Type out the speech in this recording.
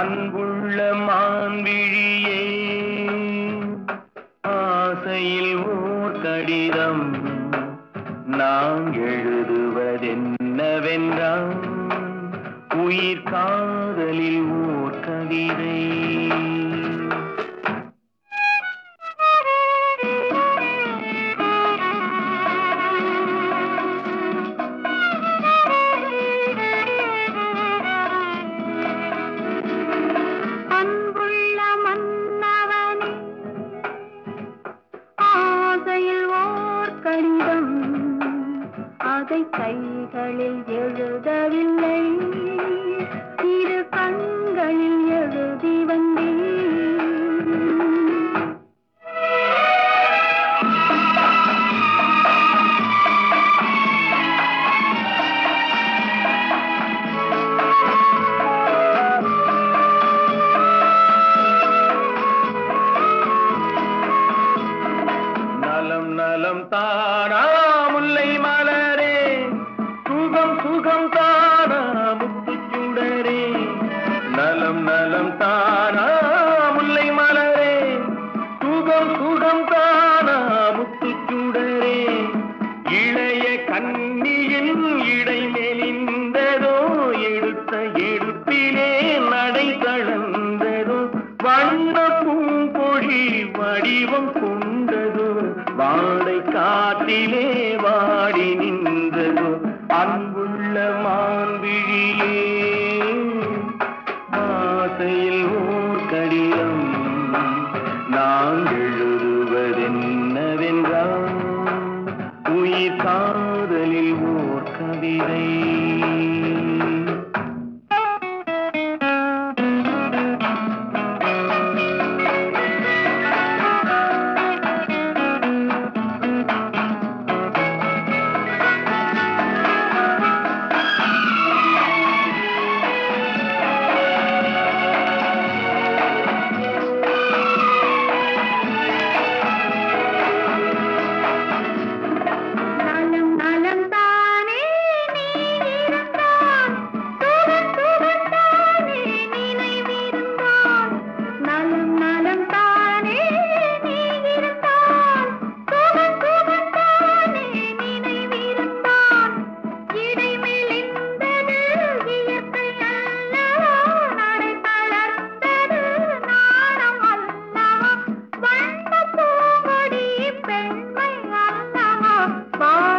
அன்புள்ள மான்விழியே ஆசையில் ஓர் கடிதம் நான் எழுதுவதென்னவென்றால் உயிர் காதலில் ஓர் கவிதை அன்புள்ள மன்னவனே ஆசையில் ஓர் கடிதம் அதை கைகளில் எழுதவில்லை இரு கண்களில் எழுதி வந்தேன் நலம் நலம் தானா முல்லை மலரே சுகம் சுகம் தானா முத்துச்சுடரே நலம் நலம் தானா முல்லை மலரே சுகம் சுகம் தானா முத்துச்சுடரே இளைய கண்ணியின் இடை மெலிந்ததோ எடுத்த எடுப்பிலே நடை தளர்ந்ததோ வண்ண பூங்கொழி வடிவம் கொண்டதோ வாடை காட்டிலே வாடி நின்றதோ அன்புள்ள மான்விழியே ஆசையில் ஓர் கடிதம் நான் எழுதுவதென்னவென்றால் உயிர் காதலில் ஓர் கவிதை நலம் நலம் தானே நீ இருந்தால் சுகம் சுகம் தானே நினைவிருந்தால் நலம் நலம் தானே நீ இருந்தால் சுகம் சுகம் தானே நினைவிருந்தால் இடை மெலிந்தது இயற்கை அல்லவா நடை தளர்ந்தது நாணம் அல்லவா வண்ண பூங்கொடி பெண்மை அல்லவா